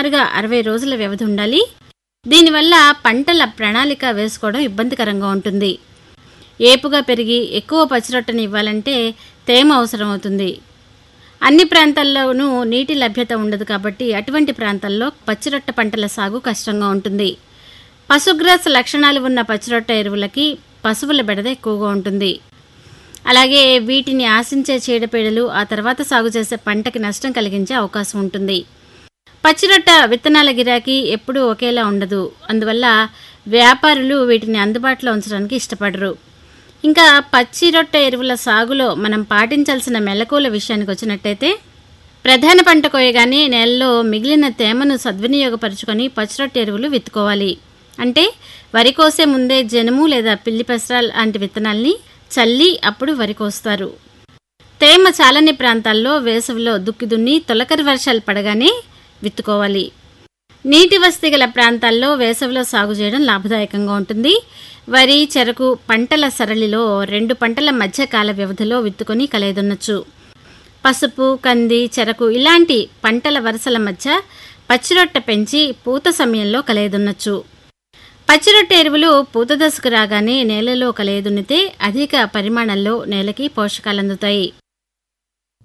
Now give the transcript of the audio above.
సుమారుగా అరవై రోజుల వ్యవధి ఉండాలి దీనివల్ల పంటల ప్రణాళిక వేసుకోవడం ఇబ్బందికరంగా ఉంటుంది ఏపుగా పెరిగి ఎక్కువ పచ్చిరొట్టని ఇవ్వాలంటే తేమ అవసరం అవుతుంది అన్ని ప్రాంతాల్లోనూ నీటి లభ్యత ఉండదు కాబట్టి అటువంటి ప్రాంతాల్లో పచ్చిరొట్ట పంటల సాగు కష్టంగా ఉంటుంది పశుగ్రాస లక్షణాలు ఉన్న పచ్చిరొట్ట ఎరువులకి పశువుల బెడద ఎక్కువగా ఉంటుంది అలాగే వీటిని ఆశించే చీడపీడలు ఆ తర్వాత సాగు చేసే పంటకి నష్టం కలిగించే అవకాశం ఉంటుంది పచ్చిరొట్ట విత్తనాల గిరాకీ ఎప్పుడూ ఒకేలా ఉండదు అందువల్ల వ్యాపారులు వీటిని అందుబాటులో ఉంచడానికి ఇష్టపడరు ఇంకా పచ్చి రొట్టె ఎరువుల సాగులో మనం పాటించాల్సిన మెలకువల విషయానికి వచ్చినట్టయితే ప్రధాన పంట కోయగానే నేలలో మిగిలిన తేమను సద్వినియోగపరుచుకొని పచ్చిరొట్టె ఎరువులు విత్తుకోవాలి అంటే వరి కోసే ముందే జనుము లేదా పిల్లి పెసర లాంటి విత్తనాల్ని చల్లి అప్పుడు వరి కోస్తారు తేమ చాలని ప్రాంతాల్లో వేసవిలో దుక్కి దున్ని తొలకరి వర్షాలు పడగానే విత్తుకోవాలి నీటి వసతి గల ప్రాంతాల్లో వేసవిలో సాగు చేయడం లాభదాయకంగా ఉంటుంది వరి చెరకు పంటల సరళిలో రెండు పంటల మధ్య కాల వ్యవధిలో విత్తుకొని కలయదున్నచ్చు పసుపు కంది చెరకు ఇలాంటి పంటల వరుసల మధ్య పచ్చిరొట్ట పెంచి పూత సమయంలో కలయదున్నచ్చు పచ్చిరొట్టె ఎరువులు పూత దశకు రాగానే నేలలో కలయదున్నితే అధిక పరిమాణంలో నేలకి పోషకాలు అందుతాయి